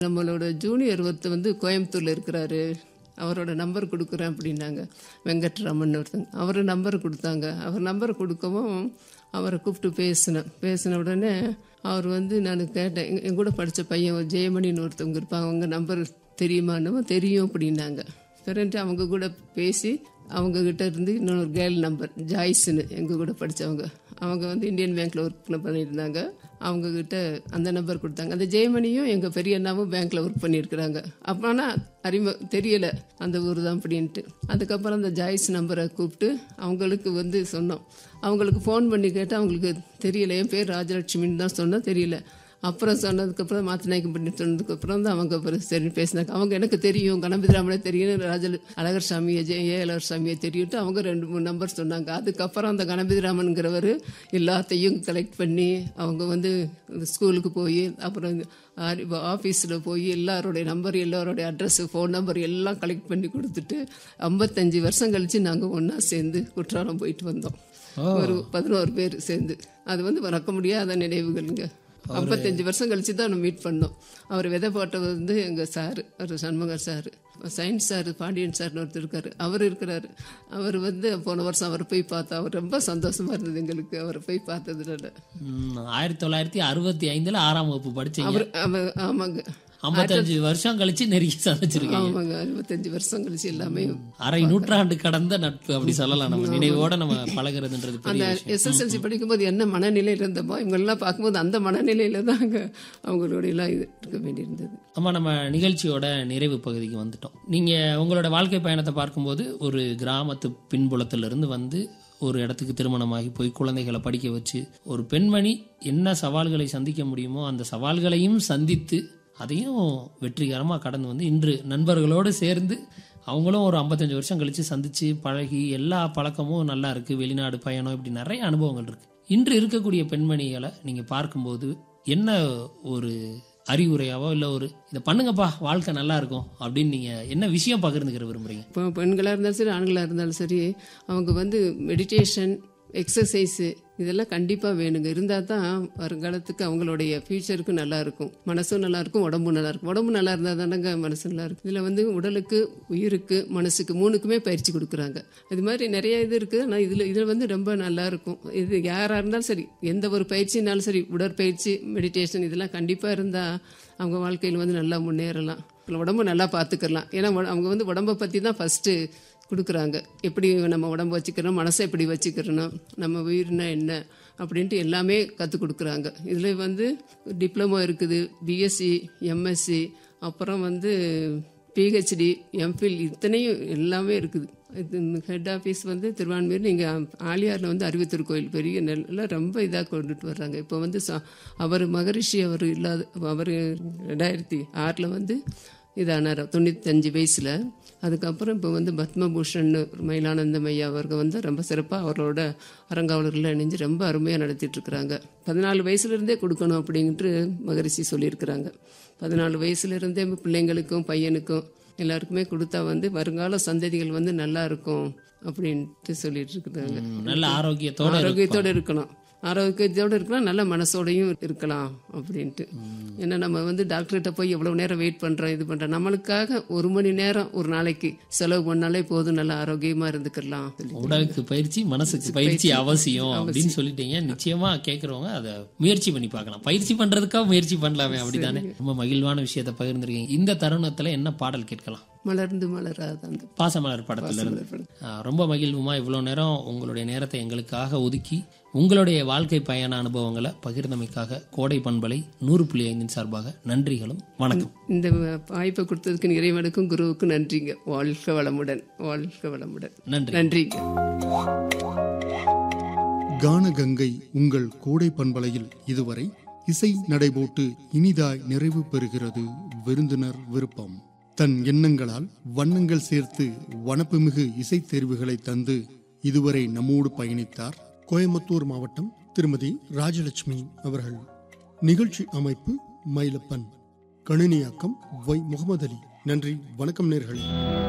நம்மளோட ஜூனியர் ஒருத்தர் வந்து கோயம்புத்தூர்ல இருக்கிறாரு அவரோட நம்பர் கொடுக்குறேன் அப்படின்னாங்க வெங்கட்ராமன் ஒருத்தங்க அவர் நம்பர் கொடுத்தாங்க அவர் நம்பர் கொடுக்கவும் அவரை கூப்பிட்டு பேசினேன் பேசின உடனே அவர் வந்து நான் கேட்டேன் எங்க- என் கூட படித்த பையன் ஒரு ஜெயமணின்னு ஒருத்தவங்க இருப்பாங்க அவங்க நம்பர் தெரியுமான்னு தெரியும் அப்படின்னாங்க பிறகு அவங்க கூட பேசி அவங்க கிட்ட இருந்து இன்னொரு கேர்ள் நம்பர் ஜாய்ஸ்னு எங்கள் கூட படித்தவங்க அவங்க வந்து இந்தியன் பேங்க்கில் ஒர்க் பண்ணியிருந்தாங்க அவங்க கிட்ட அந்த நம்பர் கொடுத்தாங்க அந்த ஜெயமணியும் எங்கள் பெரிய அண்ணாவும் பேங்க்கில் ஒர்க் பண்ணியிருக்கிறாங்க அப்போ ஆனால் அறிம தெரியல அந்த ஊர் தான் அப்படின்ட்டு அதுக்கப்புறம் அந்த ஜாய்ஸ் நம்பரை கூப்பிட்டு அவங்களுக்கு வந்து சொன்னோம் அவங்களுக்கு ஃபோன் பண்ணி கேட்டால் அவங்களுக்கு தெரியல என் பேர் ராஜலட்சுமின்னு தான் சொன்னால் தெரியல அப்புறம் சொன்னதுக்கப்புறம் மாத்தநாயக்கம் பண்ணி சொன்னதுக்கப்புறம் தான் அவங்க அப்புறம் சரி பேசினாங்க அவங்க எனக்கு தெரியும் கணபதிராமனே தெரியும் ராஜல் அழகர் சாமியை ஜெய ஏ அழகர் சாமியை தெரியும்ட்டு அவங்க ரெண்டு மூணு நம்பர் சொன்னாங்க அதுக்கப்புறம் அந்த கணபதிராமனுங்கிறவர் எல்லாத்தையும் கலெக்ட் பண்ணி அவங்க வந்து ஸ்கூலுக்கு போய் அப்புறம் ஆஃபீஸில் போய் எல்லாரோடைய நம்பர் எல்லாரோடைய அட்ரஸ் ஃபோன் நம்பர் எல்லாம் கலெக்ட் பண்ணி கொடுத்துட்டு ஐம்பத்தஞ்சு வருஷம் கழிச்சு நாங்கள் ஒன்றா சேர்ந்து குற்றாலம் போயிட்டு வந்தோம் ஒரு பதினோரு பேர் சேர்ந்து அது வந்து மறக்க முடியாத நினைவுகள்ங்க ஐம்பத்தஞ்சு வருஷம் கழிச்சு தான் நம்ம மீட் பண்ணோம் அவர் விதை போட்டவர் வந்து எங்கள் சார் அவர் Shanmugar sir science sir Pandian சார்னு ஒருத்தர் இருக்காரு அவர் இருக்கிறாரு அவர் வந்து போன வருஷம் அவர் போய் பார்த்தா அவர் ரொம்ப சந்தோஷமா இருந்தது எங்களுக்கு அவரை போய் பார்த்ததுனால ம், ஆயிரத்தி தொள்ளாயிரத்தி அறுபத்தி ஐந்துல ஆறாம் வகுப்பு படிச்சீங்க அவர் ஆமா- ஆமாங்க ஐம்பத்தஞ்சு வருஷம் கழிச்சு நெருங்கி சந்திச்சிருக்கீங்க ஆமாங்க அறுபத்தஞ்சு வருஷம் கழிச்சு எல்லாமே அரை நூற்றாண்டு கடந்த நட்பு அப்படி சொல்லலாம் நம்ம நினைவோட நம்ம பழகுறதுன்றது அந்த பெரிய விஷயம் எஸ்எஸ்எல்சி படிக்கும்போது என்ன மனநிலையில் இருந்தப்போ இவங்கெல்லாம் பார்க்கும்போது அந்த மனநிலையில தான் அங்கே அவங்களோட எல்லாம் இது இருக்க வேண்டியிருந்தது அம்மா நம்ம நிகழ்ச்சியோட நிறைவு பகுதிக்கு வந்துட்டோம் நீங்க உங்களோட வாழ்க்கை பயணத்தை பார்க்கும்போது ஒரு கிராமத்து பின்புலத்துல இருந்து வந்து ஒரு இடத்துக்கு திருமணமாகி போய் குழந்தைகளை படிக்க வச்சு ஒரு பெண்மணி என்ன சவால்களை சந்திக்க முடியுமோ அந்த சவால்களையும் சந்தித்து அதையும் வெற்றிகரமாக கடந்து வந்து இன்று நண்பர்களோடு சேர்ந்து அவங்களும் ஒரு ஐம்பத்தஞ்சு வருஷம் கழிச்சு சந்திச்சு பழகி எல்லா பழக்கமும் நல்லா இருக்கு வெளிநாடு பயணம் இப்படி நிறைய அனுபவங்கள் இருக்கு இன்று இருக்கக்கூடிய பெண்மணிகளை நீங்க பார்க்கும்போது என்ன ஒரு அறிவுரையாவோ இல்லை ஒரு இதை பண்ணுங்கப்பா வாழ்க்கை நல்லா இருக்கும் அப்படின்னு நீங்க என்ன விஷயம் பகிர்ந்துக்கிற விரும்புறீங்க இப்போ பெண்களாக இருந்தாலும் சரி ஆண்களாக இருந்தாலும் சரி அவங்க வந்து மெடிடேஷன் எக்ஸசைஸு இதெல்லாம் கண்டிப்பாக வேணுங்க இருந்தால் தான் வருங்காலத்துக்கு அவங்களுடைய ஃப்யூச்சருக்கு நல்லா இருக்கும் மனசும் நல்லா இருக்கும் உடம்பும் நல்லா இருக்கும் உடம்பு நல்லா இருந்தால் தானங்க மனசு நல்லா இருக்கும் இதில் வந்து உடலுக்கு உயிருக்கு மனசுக்கு மூணுக்குமே பயிற்சி கொடுக்குறாங்க இது மாதிரி நிறைய இது இருக்குது ஆனால் இதில் இதில் வந்து ரொம்ப நல்லா இருக்கும் இது யாராக இருந்தாலும் சரி எந்த ஒரு பயிற்சினாலும் சரி உடற்பயிற்சி மெடிடேஷன் இதெல்லாம் கண்டிப்பாக இருந்தால் அவங்க வாழ்க்கையில் வந்து நல்லா முன்னேறலாம் உடம்பு நல்லா பார்த்துக்கலாம் ஏன்னா உட- அவங்க வந்து உடம்பை பற்றி தான் ஃபஸ்ட்டு கொடுக்குறாங்க எப்படி நம்ம உடம்பு வச்சுக்கிறோம் மனசை எப்படி வச்சுக்கிறணும் நம்ம உயிர்னா என்ன அப்படின்ட்டு எல்லாமே கற்றுக் கொடுக்குறாங்க இதில் வந்து டிப்ளமோ இருக்குது பிஎஸ்சி எம்எஸ்சி அப்புறம் வந்து பிஹெச்டி எம்ஃபில் இத்தனையும் எல்லாமே இருக்குது இது ஹெட் ஆஃபீஸ் வந்து திருவான்மையூர் நீங்கள் ஆலியாரில் வந்து அறிவுத்தூர் கோயில் பெரிய நல்ல ரொம்ப இதாக கொண்டுட்டு வர்றாங்க இப்போ வந்து ச- அவர் மகரிஷி அவர் இல்லாத அவர் ரெண்டாயிரத்தி ஆறில் வந்து இதானார் தொண்ணூத்தஞ்சு வயசில் அதுக்கப்புறம் இப்போ வந்து பத்மபூஷன் மயிலானந்தம் ஐயா அவர்கள் வந்து ரொம்ப சிறப்பாக அவரோட அரங்காவலர்கள் இணைஞ்சு ரொம்ப அருமையாக நடத்திட்டு இருக்கிறாங்க பதினாலு வயசுலேருந்தே கொடுக்கணும் அப்படின்ட்டு மகரிஷி சொல்லியிருக்கிறாங்க பதினாலு வயசுலேருந்தே பிள்ளைங்களுக்கும் பையனுக்கும் எல்லாருக்குமே கொடுத்தா வந்து வருங்கால சந்ததிகள் வந்து நல்லா இருக்கும் அப்படின்ட்டு சொல்லிட்டு இருக்கிறாங்க ம், நல்ல ஆரோக்கியத்தோட ஆரோக்கியத்தோட இருக்கணும் ஆரோக்கியத்தோட இருக்கலாம் நல்ல மனசோடையும் இருக்கலாம் அப்படின்ட்டு ஏன்னா நம்ம வந்து டாக்டர்கிட்ட போய் எவ்வளவு நேரம் வெயிட் பண்றோம் இது பண்றோம் நம்மளுக்காக ஒரு மணி நேரம் ஒரு நாளைக்கு செலவு பண்ணாலே போதும் நல்லா ஆரோக்கியமா இருந்துக்கலாம் சொல்லி உடலுக்கு பயிற்சி மனசுக்கு பயிற்சி அவசியம் அப்படின்னு சொல்லிட்டீங்க நிச்சயமா கேட்கறவங்க அதை முயற்சி பண்ணி பார்க்கலாம் பயிற்சி பண்றதுக்காக முயற்சி பண்ணலாமே அப்படிதானே ரொம்ப மகிழ்வான விஷயத்தை பகிர்ந்துருக்கீங்க இந்த தருணத்துல என்ன பாடல் கேட்கலாம் மலர்ந்து மலராத அந்த பாசமலர் படத்துல இருந்து படம். ஆ, ரொம்ப மகிழ்வுமா இவ்வளவு நேரம் உங்களுடைய நேரத்தை எங்களுக்காக ஒதுக்கி உங்களுடைய வாழ்க்கை பயண அனுபவங்களை பகிர்ந்தமைக்காக கோடை பண்பலை நூறு புள்ளி ஐந்தின் சார்பாக நன்றிகளும் வணக்கம் இந்த வாய்ப்பை கொடுத்ததுக்கு இறைவனுக்கும் குருவுக்கும் நன்றிங்க வாழ்க வளமுடன் வாழ்க வளமுடன் நன்றி நன்றிங்க கானகங்கை உங்கள் கோடை பண்பலையில் இதுவரை இசை நடைபோட்டு இனிதாய் நிறைவு பெறுகிறது விருந்தினர் விருப்பம் தன் எண்ணங்களால் வண்ணங்கள் சேர்த்து வனப்புமிகு இசைத் தேர்வுகளை தந்து இதுவரை நம்மோடு பயணித்தார் கோயம்புத்தூர் மாவட்டம் திருமதி ராஜலட்சுமி அவர்கள் நிகழ்ச்சி அமைப்பு மயிலப்பன் கணினியாக்கம் வை முகமது அலி நன்றி வணக்கம் நேர்களே